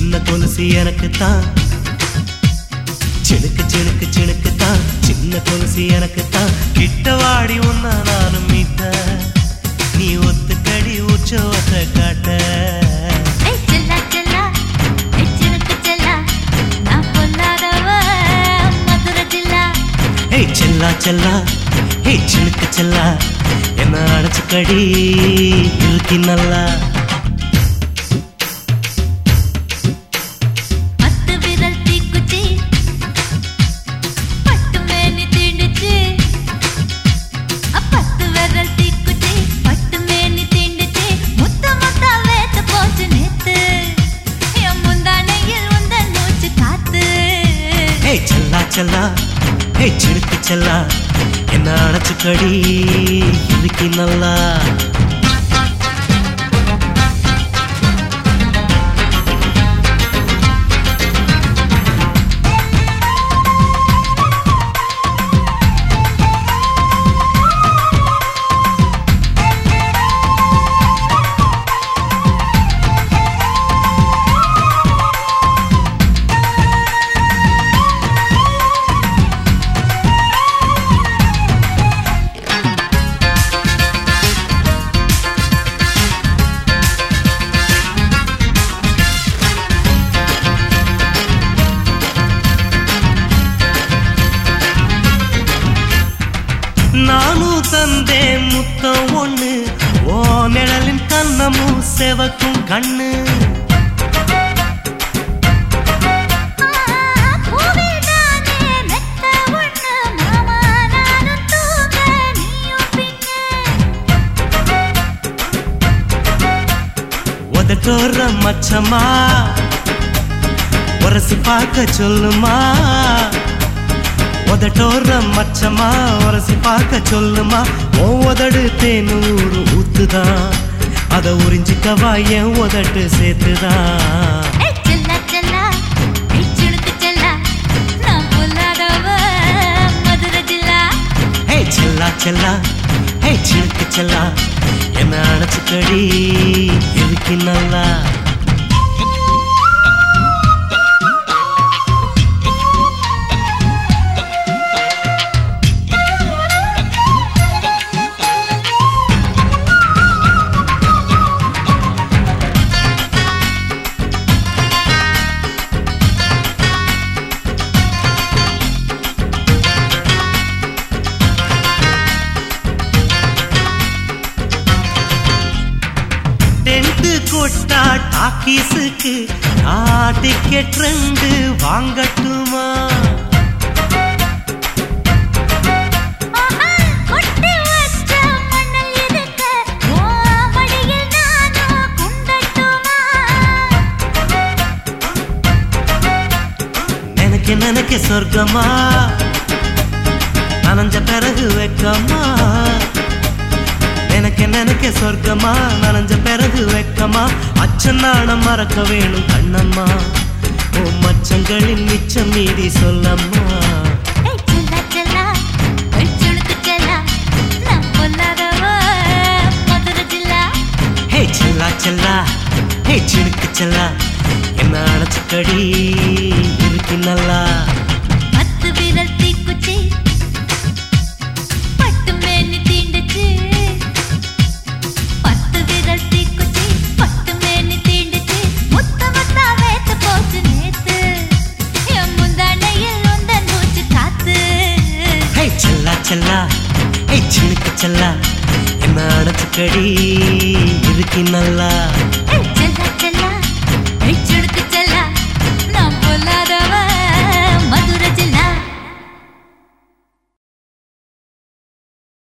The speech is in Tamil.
சின்ன கொலுசு எனக்கு தான் சிணுக்கு சிணுக்கு சிணுக்கு தான் சின்ன கொலுசு எனக்கு தான் கிட்ட வாடி உன்ன நானும் மீட்ட நீ ஒத்துக்கடி உற்சவத்தை காட்ட ஏய் செல்லா செல்லா ஏய் சினுக்கு செல்லா நான் பொல்லாதவ மதுரை ஜில்லா ஏய் செல்லா செல்லா ஏய் சிணுக்கு செல்லா என்ன அடைச்சுக்கடி இருக்கி நல்லா பத்து விரல் தீக்குச்சி பட்டு மேனி தீண்டுச்சு பத்து விரல் தீக்குச்சி பட்டு மேனி தீண்டுச்சு முத்த முத்த வேத்து போச்சு நேத்து என் முந்தானையில் உந்தன் மூச்சு காத்து ஏய் செல்லா செல்லா ஏய் சிணுக்கு செல்லா என்ன அடைச்சுக்கடி இருக்கி நல்லா நானும் தந்தேன் முத்தம் ஒண்ணு ஓ நிழலின் கண்ணமும் செவக்கும் கண்ணு பூவில் தானே மெத்த ஒண்ணு மாமா நானும் தூங்க நீயும் பின்ன உதட்டோர மச்சமா உரசி பார்க்க சொல்லுமா உதட்டோர மச்சமா உரசி பார்க்க சொல்லுமா ஓ உதடு தேனூறு ஊத்துதான் அத உறிஞ்சிக்கவா என் உதட்டு சேர்த்துதான் ஏய் செல்லா செல்லா ஏய் சினுக்கு செல்லா நான் பொல்லாதவ மதுரை ஜில்லா ஹே செல்லா செல்லா ஹே சிலுக்கு செல்லா என்ன அணைச்சுக்கடி இருக்கு நல்லா டென்ட் கொட்டா டாக்கீஸுக்கு ஆ டிக்கெட் ரெண்டு வாங்கட்டுமா ஆஹா கொட்டி வச்ச மணல் இருக்க ஓ மடியில் நானும் குண்டட்டுமா நினைக்க நினைக்க சொர்க்கமா நனைஞ்ச பிறகு வெக்கமா நினைக்க நினைக்க சொர்க்கமா நனைஞ்ச பிறகு வெக்கமா அச்சம் நாணம் மறக்க வேணும் கண்ணம்மா ஓ மச்சங்களின் மிச்சம் மீதி சொல்லம்மா ஏய் செல்லா செல்லா ஏய் சினுக்கு செல்லா நான் பொல்லாதவ மதுரை ஜில்லா ஹே செல்லா செல்லா ஹே சினுக்கு செல்லா என்ன அடைச்சுக்கடி இருக்கு நல்லா பத்து விரல் தீக்குச்சி பட்டு மேனி தீண்டுச்சு பத்து விரல் தீக்குச்சி பட்டு மேனி தீண்டுச்சு முத்த முத்தா வேத்து போச்சு நேத்து என் முந்தானையில் உந்தன் மூச்சு காத்து ஹே செல்லா செல்லா ஹே சினுக்கு செல்லா என்ன அடைச்சுக்கடி இருக்கு நல்லா ஏய்